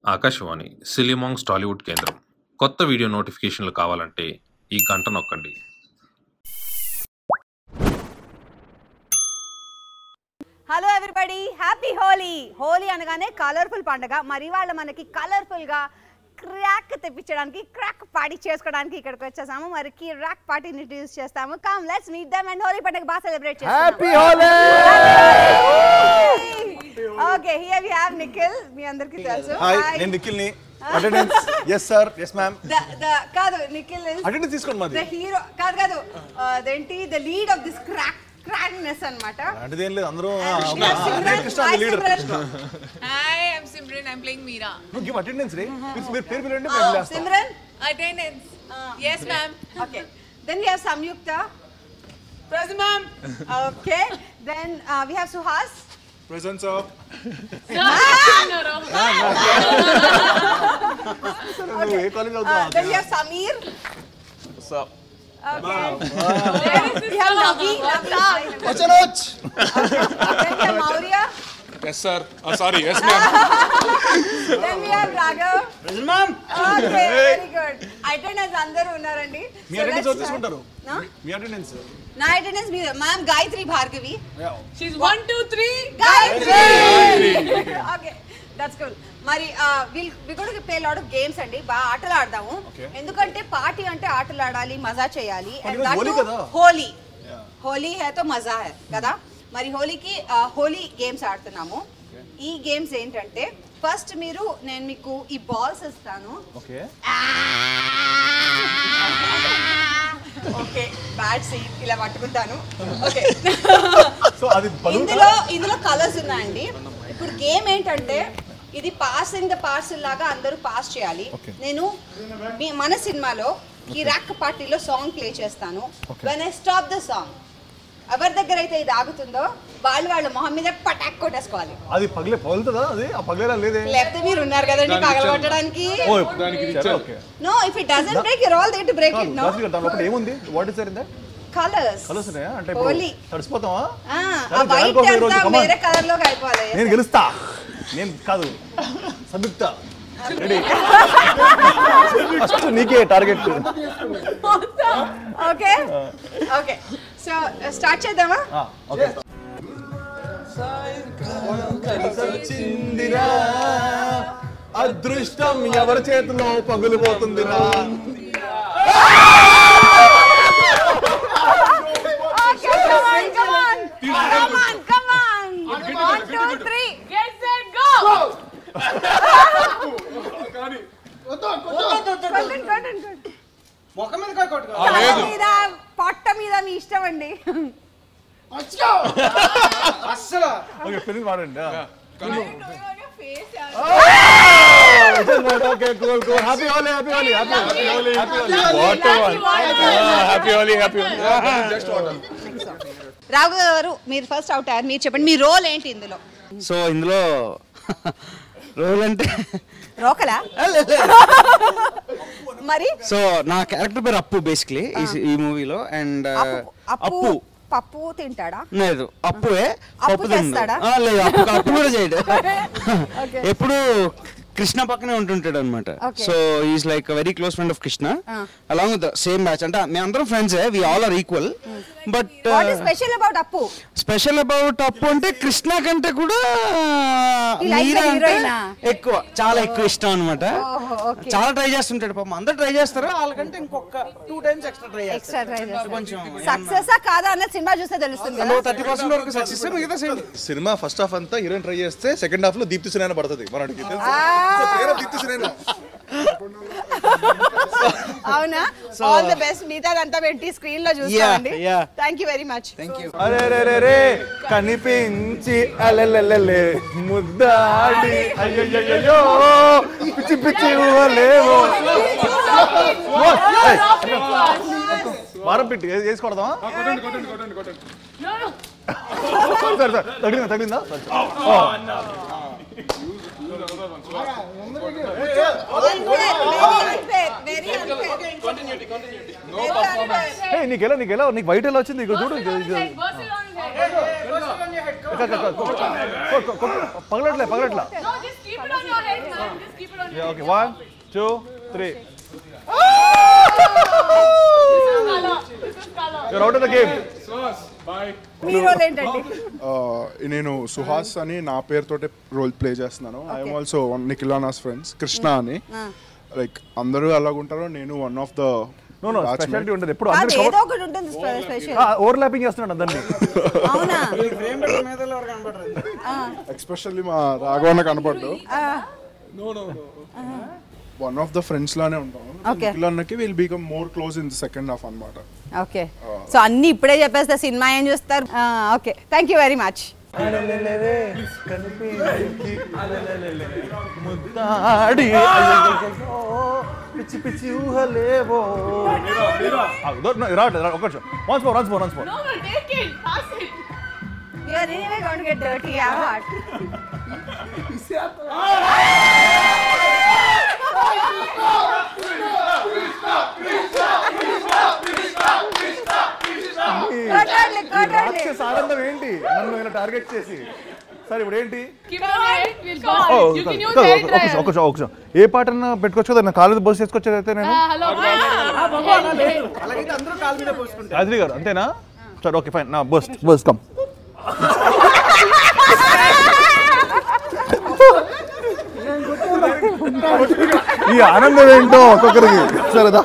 ఆకాశవాణి సిలిమాంగ్స్ టాలీవుడ్ కేంద్రం కొత్త వీడియో నోటిఫికేషన్లు కావాలంటే ఈ గంట నొక్కండి hello everybody happy Holi Holi అనగానే కలర్ఫుల్ పండగ మరి వాళ్ళ మనకి కలర్ఫుల్ గా క్రాక్ తెప్పించడానికి క్రాక్ పార్టీ చేసుకోవడానికి ఇక్కడికి వచ్చేసాము మరి క్రాక్ పార్టీని ఇంట్రడ్యూస్ చేస్తాము come let's meet them and Holi పండుగ బాగా సెలబ్రేట్ హ్యాపీ చేస్తాము Holi okay here we have Nikhil మీ అందరికీ తెలుసు హాయ్ Hi. నేను నిఖిల్ని attendance yes sir yes ma'am The- the- కాదు నిఖిల్ is అటెండెన్స్ తీసుకోండి ద మాది హీరో కాదు కాదు Uh, అదేంటి the lead of this crack crackness అన్నమాట అలాంటిది ఏం లేదు అందరూ Simran, Krishna hi, leader Simran. Hi, I'm Simran. I'm playing Meera. నువ్వు గివ్ అటెండెన్స్ రే మీరు మీరు పేరు పిలవండి మేము Oh, లేస్తాం Simran Attendance. yes, ma'am. Okay. Then we have Samyukta. Present, ma'am. Okay. Then uh, we have Suhas. Presence of నువ్వు ఏ కాలేజ్ Uh, అవుతావు then we have Samir. Okay. we have Navi. Navi. అచనోచ్ Then we have Maurya. Yes, sir. Oh, sorry. Yes, ma'am. Then we have Raghav. Okay. Very good. Attendance అందరూ ఉన్నారండి. మీ So attendance let's ఎవరు start. తీసుకుంటారు No? మీ attendance నా attendance మీద ma'am Gayatri Bhargavi She's one, two, three. Gayatri okay that's cool మరి will we got play lot of games అండి బాగా ఆటలు ఆడదాము Okay. ఎందుకంటే పార్టీ అంటే ఆటలు ఆడాలి మజా చేయాలి మరి ఈరోజు హోలీ కదా? హోలీ హోలీ హే తో మజా హే కదా మరి హోలీకి ఆ, హోలీ గేమ్స్ ఆడుతున్నాము ఈ గేమ్స్ ఏంటంటే ఫస్ట్ మీరు నేను మీకు ఈ బాల్స్ ఇస్తాను ఓకే ఓకే బ్యాట్ సీ ఇలా పట్టుకుంటాను ఓకే సో అది బలూన్ ఇందులో ఇందులో కలర్స్ ఉన్నాయండి ఇప్పుడు గేమ్ ఏంటంటే ఇది పాస్ ఇన్ ద పార్సల్ లాగా అందరూ పాస్ చేయాలి Okay. నేను మీ- మన సినిమాలో ఈ ర్యాక్ పార్టీలో సాంగ్ ప్లే చేస్తాను when I stop the song ఎవరి దగ్గర అయితే ఇది ఆగుతుందో వాళ్ళు వాళ్ళ మొహం మీద పటాక్ కొట్టేసుకోవాలి అది పగిలే పగులుతుందా అది ఆ పగిలేలా లేదే లేకపోతే మీరు ఉన్నారు కదండి పగలగొట్టడానికి ఓ దానికి ఇది సరే, ఇచ్చారు. Okay no if it doesn't break your all they to break కాదు, ఇట్ నో రాజు గారు, దాని లోపల ఏముంది what is there colours colours ఉన్నాయా అంటే ఇప్పుడు హోలీ. తడిసిపోతామా ఆ సరే, వైట్ జనాల కోసం ఈరోజు అంతా come on. వేరే కలర్ లోకి అయిపోవాలి నేను గెలుస్తా నేను కాదు సంయుక్త రెడీ ఫస్ట్ నీకే target okay okay so start చేద్దామా ఓకే అదృష్టం ఎవరి చేతిలో పగులిపోతుందిరా okay come on come on come on come on 1 2 3 Get set, go. కొట్టండి కొట్టండి కొట్టండి ఆ, తల లేదు మీద పొట్ట మీద మీ ఇష్టం అండి ఓకే పెళ్లి వాడండి Doing on your face, yeah. Okay cool cool happy Holi happy Holi happy Holi happy Holi happy Holi happy Holi just water Raghu garu మీరు ఫస్ట్ అవుట్ అయ్యారు మీరు చెప్పండి మీ రోల్ ఏంటి ఇందులో సో ఇందులో రోల్ అంటే రోకలా మరి సో నా క్యారెక్టర్ పేరు అప్పు బేసిక్లీ ఈ మూవీలో అండ్ అప్పు అప్పు పప్పు తింటాడా లేదు అప్పుయే అప్పు పప్పు తినడు. చేస్తాడా? ఆ, లేదు అప్పు అప్పు కూడా చేయడు Okay. ఎప్పుడు కృష్ణ పక్కనే ఉంటుంటాడు అనమాట Okay. So is like very close friend of Krishna Ah. Along with same batch అంటే మేమందరం friends we all are equal but what is special about Appu special about Appu అంటే కృష్ణ కంటే కూడా He likes మీరా the అంటే heroine ఆ? ఎక్కువ చాలా ఎక్కువ ఇష్టం అనమాట ఓహో, okay. చాలా ట్రై చేస్తుంటాడు పాపం అందరు ట్రై చేస్తారు వాళ్ళకంటే ఇంకొక two times extra try extra try కొంచెం సక్సెస్ కాదా అన్న సినిమా చూస్తే తెలుస్తుంది కదా థర్టీ పర్సెంట్ వరకు సక్సెస్ మిగతా సేమ్ సినిమా ఫస్ట్ హాఫ్ అంతా హీరోయిన్ ట్రై చేస్తే సెకండ్ హాఫ్ లో దీప్తి సునైనా పడుతుంది మనకి తెలుసు ఆ. So, ప్రేరణ దీప్తి సునైనా అవునా ఆల్ ది బెస్ట్ మిగతాదంతా పెట్టి స్క్రీన్ లో చూస్తామండి Yeah, yeah. Thank you very much thank you అరే రే రే రే కనిపించి అలెలెలెలే ముద్దాడి అయ్యయ్యో పిచ్చి పిచ్చి ఊహలేవో ఏయ్, వారం పెట్టి ఏ- వేసి కొడదామా కొట్టండి కొట్టండి కొట్టండి కొట్టండి సరే సరే తగిలిందా తగిలిందా ఓ. వెరీ ఏయ్, నీకు ఎలా నీకు ఎలా నీకు వైట్ ఎలా వచ్చింది ఇక చూడు ఇక- ఇక- Like, burst it on his head. ఇక- ఇక- ఇక- కొ- కొ- కొ- పగలట్లే పగలట్లా No, just keep it on your head, man. Just keep Yeah, okay. One, two, three. You're out of the game. మీ రోల్ ఏంటండి నేను సుహాస్ అని నా పేరుతోటే రోల్ ప్లే చేస్తున్నాను ఐఎమ్ ఆల్సో వన్ నిఖిలానాస్ ఫ్రెండ్స్ కృష్ణ అని లైక్ అందరూ అలాగుంటారు నేను one of the No, no, specialty ఉంటుంది ఎప్పుడు కాదు అందరు ఏదో ఒకటి ఉంటుంది స్పెషల్ ఓవర్లాపింగ్ చేస్తున్నాడు అందరినీ అవునా ఎక్స్పెషల్లీ మా రాఘవన్న కనపడ్డు వన్ ఆఫ్ ద ఫ్రెండ్స్ లానే ఉంటాం Okay. నిఖిలన్నకి will become more close in the second half అన్నమాట ఓకే సో అన్ని ఇప్పుడే చెప్పేస్తే సినిమా ఏం చూస్తారు okay thank you very much ముద్దాడి పిచ్చి పిచ్చి ఊహలేవో రావట్లేదు రావట్లేదు ఒక్క నిమిషం once more once more once more No, no, take it. Pass it. You are anyway going to get dirty, yeah, what? కొట్టండి, కొట్టండి. రాక్షస ఆనందం ఏంటి నన్ను ఇలా టార్గెట్ చేసి సరే ఇప్పుడు ఏంటి Keep your head. We'll go oh, on. You can use కాదు, hair ఒక నిమిషం, dryer. ఒక నిమిషం, ఒక నిమిషం. ఏ పాటన్నా పెట్టుకోవచ్చు కదా నా కాలేజ్ బస్ చేసుకొచ్చేది అయితే నేను Ah, hello. రాజీ గారు అంతేనా సరే ఓకే ఫైన్ నా బస్ బస్ కమ్ ఈ ఆనందం ఏంటో ఒక్కొక్కరికి సరేదా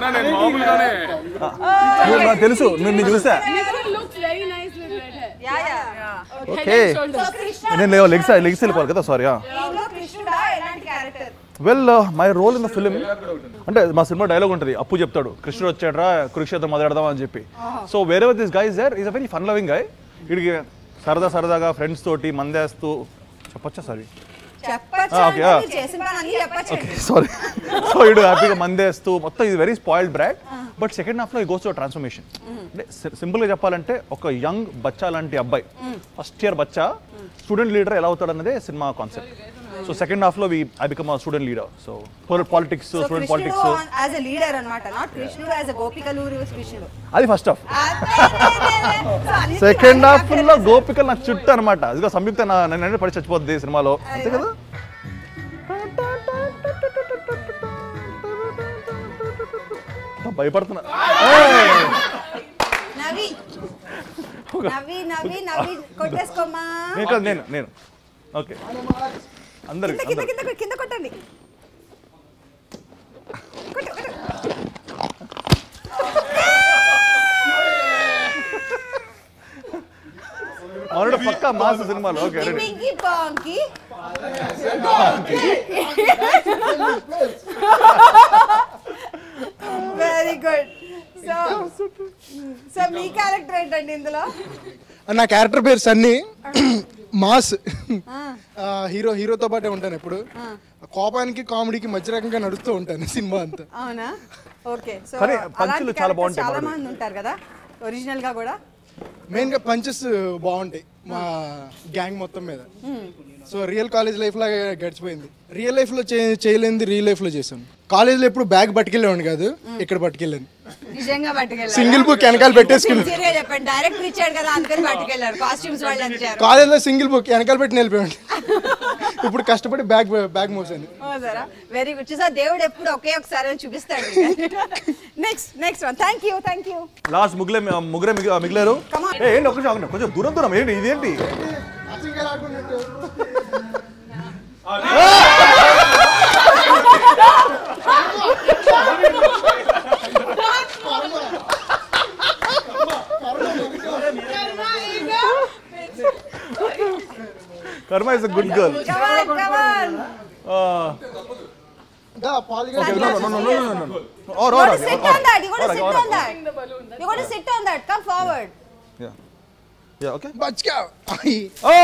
నాకు తెలుసు నేను నేను చూసా Nikhil looks very nice with red hair. Yeah, yeah. Okay Shoulders. నేను లెగ్స్ లెగ్స్ వెళ్ళిపోవాలి కదా సారీ దీనిలో కృష్ణుడా ఎలాంటి character well my role in the film అంటే మా సినిమా డైలాగ్ ఉంటుంది అప్పు చెప్తాడు కృష్ణుడు వచ్చాడ్రా కురుక్షేత్రం మొదలెడదాం అని చెప్పి సో వేరే this guys there is a very fun loving guy వీడికి సరదా సరదాగా ఫ్రెండ్స్ తోటి మందేస్తూ చెప్పొచ్చా సారీ చెప్పచ్చు Ah, okay, ah. మీరు చేసిన పని అన్ని చెప్పచ్చు సారీ సో వీడు హ్యాపీగా మందేస్తూ మొత్తం ఇది very spoiled brat but second హాఫ్లో ఈ గోస్ టు ట్రాన్స్ఫర్మేషన్ అంటే సింపుల్గా చెప్పాలంటే ఒక యంగ్ బచ్చా లాంటి అబ్బాయి ఫస్ట్ ఇయర్ బచ్చా స్టూడెంట్ లీడర్ ఎలా అవుతాడు అన్నదే సినిమా కాన్సెప్ట్ సో సెకండ్ హాఫ్లో we I become a student leader so politics so student కృష్ణుడు పాలిటిక్స్ యాజ్ ఎ లీడర్ అన్నమాట నాట్ కృష్ణుడు యాజ్ ఎ గోపికలూరు కృష్ణుడు అది ఫస్ట్ హాఫ్ So అన్నిటికీ సెకండ్ హాఫ్ character లో గోపికలు నాకు చుట్టూ అనమాట ఇదిగో సంయుక్త నా నన్ను పడి చచ్చిపోద్ది ఈ సినిమాలో అంతే కదా భయపడుతున్నా ఏయ్! నవి నవి నవి నవి కొట్టేసుకోమ్మా నేను కాదు నేను నేను ఓకే అందరికి కింద కింద అందరికి కింద కింద కొట్టండి కొట్టు, కొట్టు. మనోడు పక్కా మాస్ సినిమాలో okay ready pinky ponky very good so so మీ క్యారెక్టర్ ఏంటండి ఇందులో నా క్యారెక్టర్ పేరు సన్నీ మాస్ ఆ, హీరో హీరోతో పాటే ఉంటాను ఎప్పుడు కోపానికి కామెడీకి మధ్య రకంగా నడుస్తూ ఉంటాను సినిమా అంతా అవునా ఓకే సో కానీ అలాంటి పంచులు చాలా characters బాగుంటాయి చాలా మనోడివి. మంది ఉంటారు కదా ఒరిజినల్ గా కూడా మెయిన్గా పంచెస్ బాగుంటాయి మా గ్యాంగ్ మొత్తం మీద సో రియల్ కాలేజ్ లైఫ్ లాగా గడిచిపోయింది రియల్ లైఫ్లో చే చేయలేనిది రియల్ లైఫ్లో చేశాను కాలేజ్లో ఎప్పుడు బ్యాగ్ పట్టుకెళ్ళేవాడిని కాదు ఇక్కడ పట్టుకెళ్ళాను నిజంగా పట్టుకెళ్ళారు సింగిల్ బుక్ వెనకాల పెట్టేసుకున్నాను సిన్సియర్గా చెప్పండి డైరెక్టర్ ఇచ్చాడు కదా అందుకని పట్టుకెళ్ళారు కాస్ట్యూమ్స్ వాళ్ళు ఇచ్చారు కాలేజ్లో సింగిల్ బుక్ వెనకాల పెట్టి వెళ్ళిపోయాడు ఇప్పుడు కష్టపడి బ్యాగ్ బ్యాగ్ మోసాను వెరీ గుడ్ చూసా దేవుడు ఎప్పుడు ఒకే ఒకసారి అని చూపిస్తాడు next next one thank you thank you last ముగ్గులే ముగ్గురే మిగి- మిగిలారు Come on. ఏ, ఏంటి ఒక్క నిమిషం ఆగండి. కొంచెం దూరం దూరం ఏంటి ఇదేంటి కర్మ is a good girl come on come on oh You want to sit on that. You want to sit on that. You want to sit on that. Come forward. Okay బచ్కా okay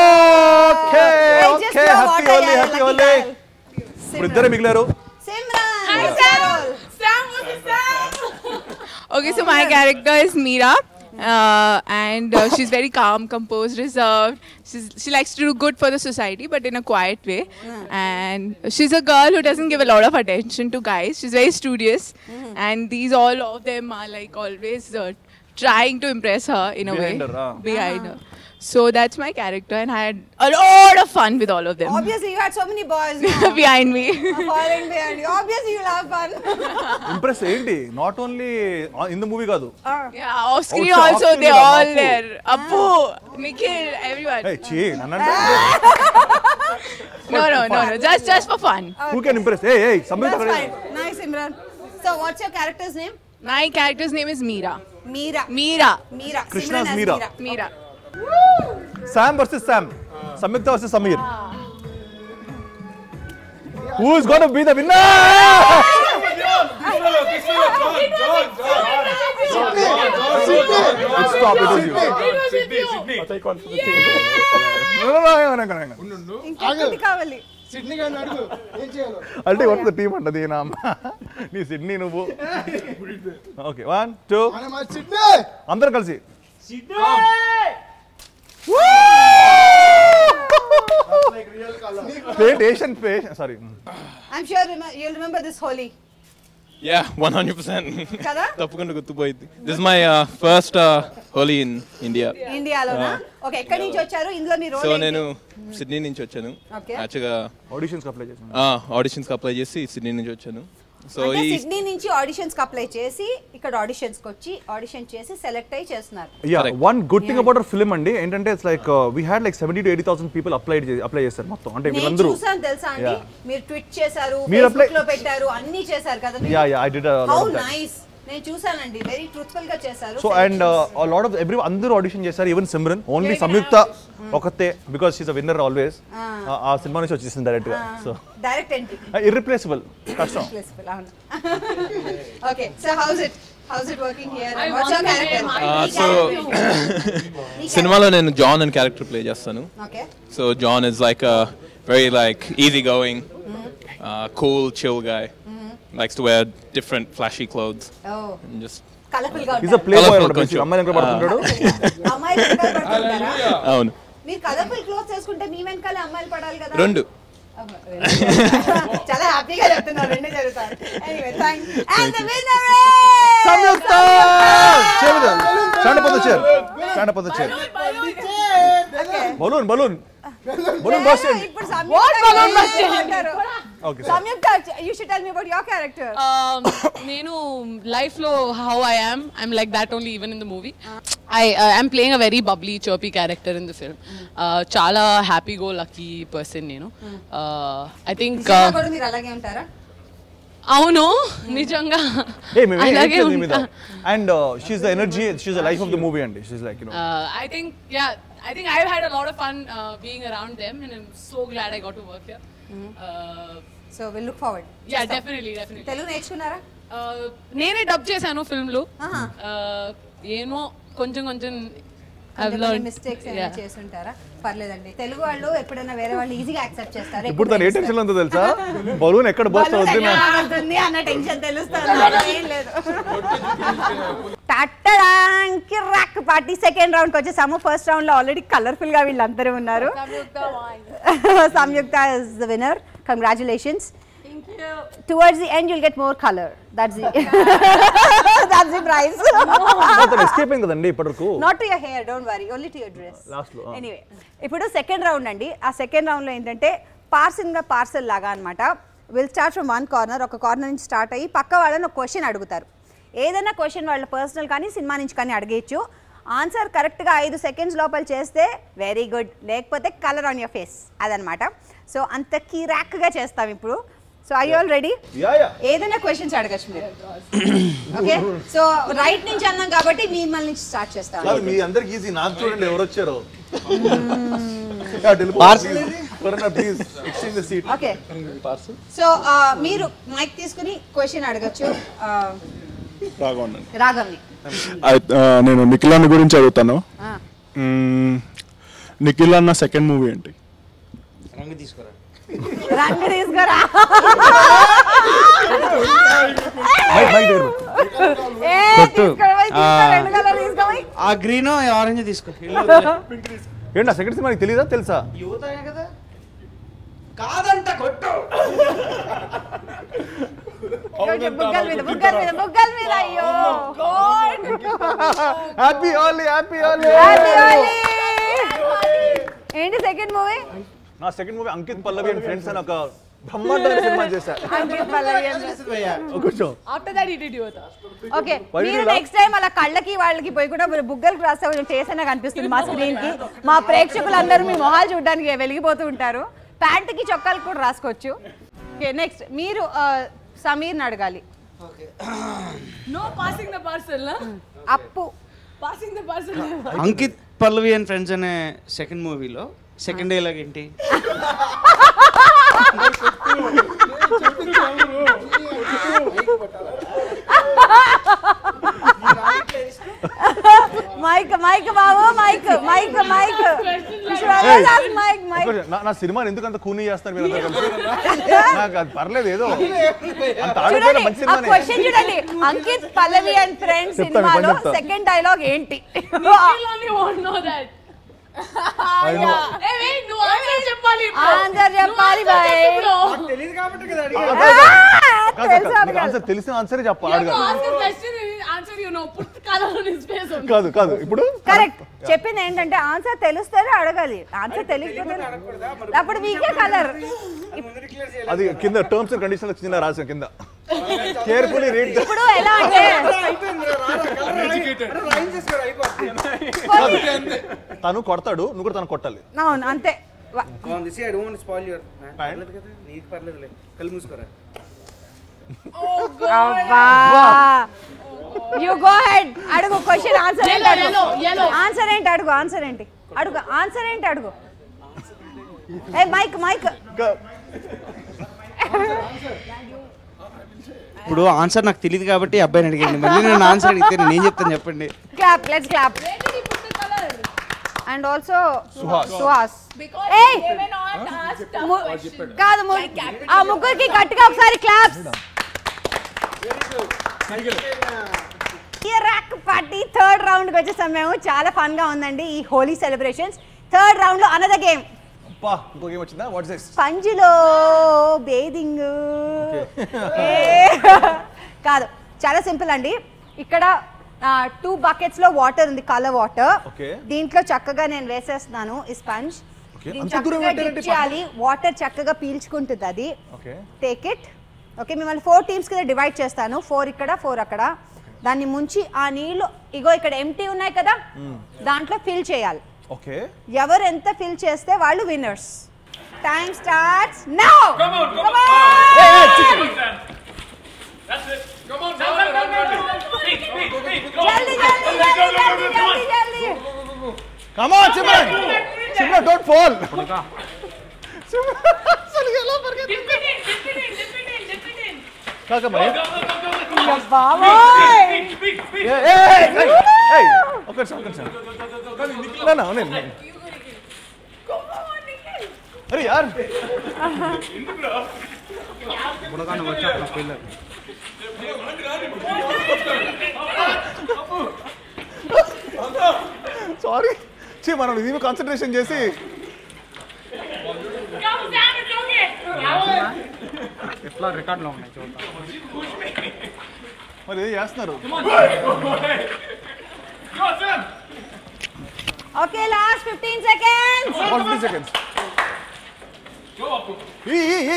I just okay know happy what I Holi am, happy lucky Holi girl. ఇప్పుడు ఇద్దరే మిగిలారు Simran. Hi, Carol. Sam, what's the Sam? Okay, so my character is Meera. Uh, and uh, she's very calm, composed, reserved. She's, she likes to do good for the society, but in a quiet way. And she's a girl who doesn't give a lot of attention to guys. She's very studious, and these all of them are like always uh, trying to impress her in a Behind way her, ah. behind her. So that's my character, and I had a lot of fun with all of them Obviously, you had so many boys now. behind me. following behind you. Obviously, you'll have fun. Impress ఏంటి not only in the movie కాదు yeah, off screen Outside- also, off-screen they కూడా all Appu. there. Appu, Nikhil, everyone. Hey, చీ నన్నంటే No, no, no, no, just just for fun. Who can impress a a Sambit That's fine. Nice, Imran. So, what's your character's name? My character's name is Meera. Meera. Meera. Meera. Krishna's Simran as Meera. Meera. Sam versus Sam Samyukta versus Sameer who is gonna be the winner stop it was you ఇంకొకటి కావాలి Sydney గారిని అడుగు ఏం చేయాలో అంటే one the team అంటది నా అమ్మ నీ సిడ్నీ నువ్వు ఓకే వన్ టూ మన మా సిడ్నీ అందరం కలిసి పేట్ ఏషియన్ పేష్ sorry I'm sure rem- you'll remember this Holi. Yeah one hundred percent కదా తప్పకుండా గుర్తుపోయింది this my first Holi in India ఇండియాలోనా ఓకే ఎక్కడి నుంచి వచ్చారు ఇందులో మీ సో రోల్ నేను సిడ్నీ నుంచి వచ్చాను Okay. యాక్చువల్గా ఆడిషన్స్ అప్లై చేసాను ఆడిషన్స్కి అప్లై చేసి సిడ్నీ నుంచి వచ్చాను సో అంటే ఈ సిడ్నీ నుంచి ఆడిషన్స్ కి అప్లై చేసి ఇక్కడ ఆడిషన్స్ కి వచ్చి ఆడిషన్ చేసి సెలెక్ట్ అయ్యి చేస్తున్నారు yeah Correct. One good thing about film అండి ఏంటంటే it's like we had like seventy to eighty thousand people apply apply చేశారు మొత్తం అంటే నేను వీళ్ళందరూ చూసాను తెలుసా అండి Yeah. మీరు ట్వీట్ చేశారు మీరు apply- ఫేస్బుక్ లో పెట్టారు అన్ని చేశారు కదా yeah yeah I did how nice నేను చూసానండి వెరీ ట్రూత్ఫుల్ గా చేశారు so and lot of every అందరూ ఆడిషన్ చేశారు ఈవెన్ సిమ్రన్ ఓన్లీ సంయుక్త ఒకతే because she's a winner always ఆ సినిమా నుంచి వచ్చేసింది డైరెక్ట్ గా సో డైరెక్ట్ ఎంట్రీ ఇర్రిప్లేసిబుల్ కష్టం okay so how's it how's it working here what's your character so సినిమాలో నేను జాన్ అని క్యారెక్టర్ ప్లే చేస్తాను okay so John is like a very like easy going cool chill guy likes to wear different flashy clothes oh and just colourful గా is a playboy Colourful అనమాట కొంచెం. అమ్మాయిలు ఎక్కడ పడుతుంటాడు అమ్మాయిలు వెనకాల పడుతుంటారా? అవును మీరు కలర్ఫుల్ క్లోత్స్ వేసుకుంటే మీ వెనకాల అమ్మాయిలు పడాలి కదా రెండు చాలా హ్యాపీగా చెప్తున్నారు రెండు జరుగుతాయి anyway thank and the winner Samyukta stand up the chair stand up the chair balloon balloon balloon boss ఇప్పుడు Samyukta okay Samyukta you should tell me about your character Um, నేను లైఫ్ లో how I am I'm like that only even in the movie I I'm playing a very bubbly chirpy character in the film చాలా happy go lucky person నేను I think కూడా మీరు అలాగే ఉంటారా అవును నిజంగా ఏ మేము అలాగే మీ మీద ఉంటా and she's the energy she's the life of the movie అండి she's like you know I think yeah I think I had a lot of fun being around them and I'm so glad I got to work here so will look forward yeah definitely definitely Telugu నేర్చుకున్నారా నేనే dub చేశాను film లో Uh, ఏమో కొంచెం కొంచెం I've learned. Mistakes ఏమైనా Yeah. చేసుంటారా పర్లేదండి తెలుగు వాళ్ళు ఎప్పుడైనా వేరే వాళ్ళు ఈజీగా యాక్సెప్ట్ చేస్తారు ఇప్పుడు తను ఏ టెన్షన్ ఉందో తెలుసా బలూన్ ఎక్కడ పోస్తా వద్దు నా ఉంటుంది అన్న టెన్షన్ తెలుస్తుంది ఏం లేదు టట్టడానికి రాక్ పార్టీ సెకండ్ రౌండ్ కి వచ్చేసాము ఫస్ట్ రౌండ్ లో ఆల్రెడీ కలర్ఫుల్ గా వీళ్ళందరూ ఉన్నారు Samyukta is the winner congratulations towards the end you'll get more colour that's the that's the prize తను ఎస్కేప్ అయింది కదండి ఇప్పటివరకు not to your hair don't worry only to your dress Last లో, ah. Anyway ఇప్పుడు second round అండి ఆ second రౌండ్లో ఏంటంటే పార్సిల్గా పార్సల్ లాగా అనమాట will start from one corner ఒక కార్నర్ నుంచి స్టార్ట్ అయ్యి పక్క వాళ్ళని ఒక క్వశ్చన్ అడుగుతారు ఏదైనా క్వశ్చన్ వాళ్ళ పర్సనల్ కానీ సినిమా నుంచి కానీ అడిగేయచ్చు ఆన్సర్ కరెక్ట్గా ఐదు సెకండ్స్ లోపల చేస్తే వెరీ గుడ్ లేకపోతే కలర్ ఆన్ యువర్ ఫేస్ అదనమాట సో అంత కిరాక్గా చేస్తాం ఇప్పుడు so I already yeah yeah ఏదైనా క్వశ్చన్స్ అడగచ్చు మీరు ఓకే సో రైట్ నుంచి అన్నాం కాబట్టి మిమ్మల్ని నుంచి స్టార్ట్ చేస్తాం కాదు మీ అందరికి ఈజీ నాకు చూడండి ఎవరు వచ్చారో please exchange the seat okay so మీరు మైక్ తీసుకుని క్వశ్చన్ అడగచ్చు రాఘవన్ రాగంని నేను నిఖిల్ అన్న గురించి అడుగుతాను మ్మ్, నిఖిల్ అన్న సెకండ్ మూవీ ఏంటి రంగు తీసుకురా రంగు తీసుకురా మైక్ మైక్ దగ్గర ఏ, తీసుకోపోయి, తీసుకో, రెండు కలర్ తీసుకోపోయి. ఆ గ్రీన్ ఆరెంజ్ తీసుకో ఏంటి ఆ సెకండ్ సినిమా తెలీదా తెలుసా యువతనే కదా కాదంట కొట్టు కొంచెం బుగ్గల మీద బుగ్గల మీద బుగ్గల మీద అయ్యో God. Happy Holi happy Holi Happy Holi. ఏంటి సెకండ్ మూవీ నా second movie Ankit Pallavi and friends అని ఒక బ్రహ్మాండమైన సినిమా చేశా అంకిత్ పల్లవి and- కూర్చో After that, he did Yota. Okay Why did మీరు you laugh? నెక్స్ట్ టైం అలా కళ్ళకి వాళ్ళకి పోయి కూడా మీరు బుగ్గలకు రాస్తే కొంచెం ఫేస్ అయినా కనిపిస్తుంది మా స్క్రీన్ కి మా ప్రేక్షకులందరూ మీ మొహాలు చూడడానికి వెలిగిపోతూ ఉంటారు ప్యాంట్ కి చొక్కాలకు కూడా రాసుకోవచ్చు ఓకే నెక్స్ట్ మీరు ఆ, సమీర్ని అడగాలి No passing the parcel, huh? అప్పు Passing the parcel. Ankit Pallavi and friends అనే సెకండ్ మూవీలో సెకండ్ డైలాగ్ ఏంటి మైక్ మైక్ బాబు mic mic mic mic mic ఒక్క- నా- నా సినిమాని ఎందుకు అంత కూనీ చేస్తారు మీరు అందరూ కలిసి నాకు అది పర్లేదు ఏదో అంత ఆడిపోయిన చూడండి మంచి ఆ సినిమానే క్వశ్చన్ చూడండి అంకిత్ పల్లవి అండ్ ఫ్రెండ్స్ చెప్తాను, సినిమాలో ఇప్పుడు చెప్తా. సెకండ్ డైలాగ్ ఏంటి Nikhil only won't know that. I know. Hey, wait, నువ్వు answer చెప్పాలి ఇప్పుడు. ఆన్సర్ చెప్పాలి నువ్వు answer బాయ్ చెప్పు ఇప్పుడు. తెలుసు నీకు ఆన్సర్ తెలిసిన ఆన్సరే చెప్ప You have అడగాలి to ask a question, answer you know, put the color on his face only. కాదు కాదు ఇప్పుడు కరెక్ట్ చెప్పింది ఏంటంటే ఆన్సర్ తెలిస్తేనే అడగాలి ఆన్సర్ తెలియకపోతే అప్పుడు మీకే కలర్ అది కింద టర్మ్స్ అండ్ కండిషన్స్ కింద రాసాం కింద కేర్ఫుల్లీ రీడ్ ఇప్పుడు ఎలా అంటే తను కొడతాడు నువ్వు కూడా తను కొట్టాలి అవును అంతే వ- నీకు పర్లేదులే కళ్ళు మూసుకోరా అబ్బా యు గో హెడ్ అడుగు క్వశ్చన్ ఆన్సర్ ఏంటి Yellow, అడుగు yellow, yellow. ఆన్సర్ ఏంటి అడుగు ఆన్సర్ ఏంటి అడుగు ఆన్సర్ ఏంటి అడుగు ఏ మైక్ మైక్ ఇప్పుడు ఆన్సర్ నాకు తెలియదు కాబట్టి ఈ అబ్బాయిని అడిగండి మళ్ళీ నేను ఆన్సర్ అడిగితే నేను ఏం చెప్తాను చెప్పండి clap let's clap Where did he put the color? And also Suhas. Suhas Because Hey! they were not asked tough ము- questions. కాదు ము- ఆ ముగ్గురికి గట్టిగా ఒకసారి claps Kirrak Party third round కి వచ్చేసాం మేము చాలా ఫన్ గా ఉందండి ఈ హోలీ సెలబ్రేషన్స్ థర్డ్ రౌండ్ లో అనదర్ గేమ్ అబ్బా ఇంకో గేమ్ వచ్చిందా వాట్స్ దిస్ పంజిలో బేదింగ్ కాదు చాలా సింపుల్ అండి ఇక్కడ టూ బకెట్స్ లో వాటర్ ఉంది కలర్ వాటర్ Okay. దీంట్లో చక్కగా నేను వేసేస్తున్నాను ఈ స్పంజ్ Okay. దీన్ని అంత దూరం చక్కగా పెట్టారంటే dip చేయాలి వాటర్ చక్కగా పీల్చుకుంటుంది అది ఓకే టేక్ ఇట్ ఓకే మిమ్మల్ని ఫోర్ టీమ్స్ కింద డివైడ్ చేస్తాను ఫోర్ ఇక్కడ ఫోర్ అక్కడ దాన్ని ముంచి ఆ నీళ్లు ఇగో ఇక్కడ ఎంటీ ఉన్నాయి కదా దాంట్లో ఫిల్ చేయాలి ఓకే ఎవరు ఎంత ఫిల్ చేస్తే వాళ్ళు విన్నర్స్ టైం స్టార్ట్స్ నౌ జల్దీ జల్దీ జల్దీ జల్దీ జల్దీ come on Simran Simran don't fall కాక మరి బాబోయ్ ఏయ్ ఏయ్ ఏయ్ ఒక నిమిషం ఒక నిమిషం నా నా నేను నేను. అరే యార్ సారీ చీ మనం ఇది కాన్సన్ట్రేషన్ చేసి మరి ఏం చేస్తున్నారు okay last 15 seconds one fifty seconds ఈ ఈ ఈ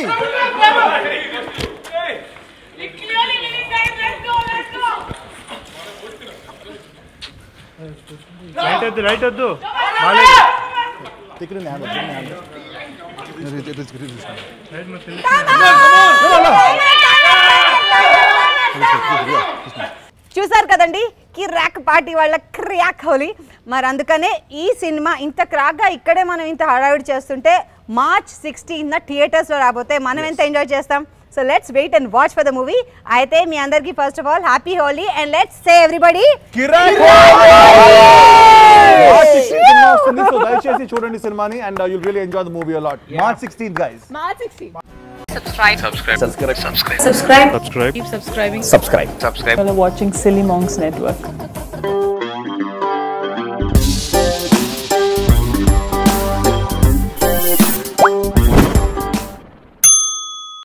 ఇక్కడ హ్యాండ్ ఇక్కడ హ్యాండ్ చూసారు కదండి కిరాక్ పార్టీ వాళ్ళ క్రాక్ హోలీ మరి అందుకనే ఈ సినిమా ఇంత క్రాక్గా ఇక్కడే మనం ఇంత హడావిడి చేస్తుంటే మార్చ్ సిక్స్టీన్ థియేటర్స్లో రాబోతే మనం ఎంత ఎంజాయ్ చేస్తాం so let's wait and watch for the movie అయితే మీ అందరికీ first of all happy Holi and let's say everybody Kirrak వస్తుంది సో దయచేసి చూడండి సినిమాని and you'll really enjoy the movie a lot March sixteen guys March 16. Keep subscribing. Subscribe. Follow watching Silly Monks Network.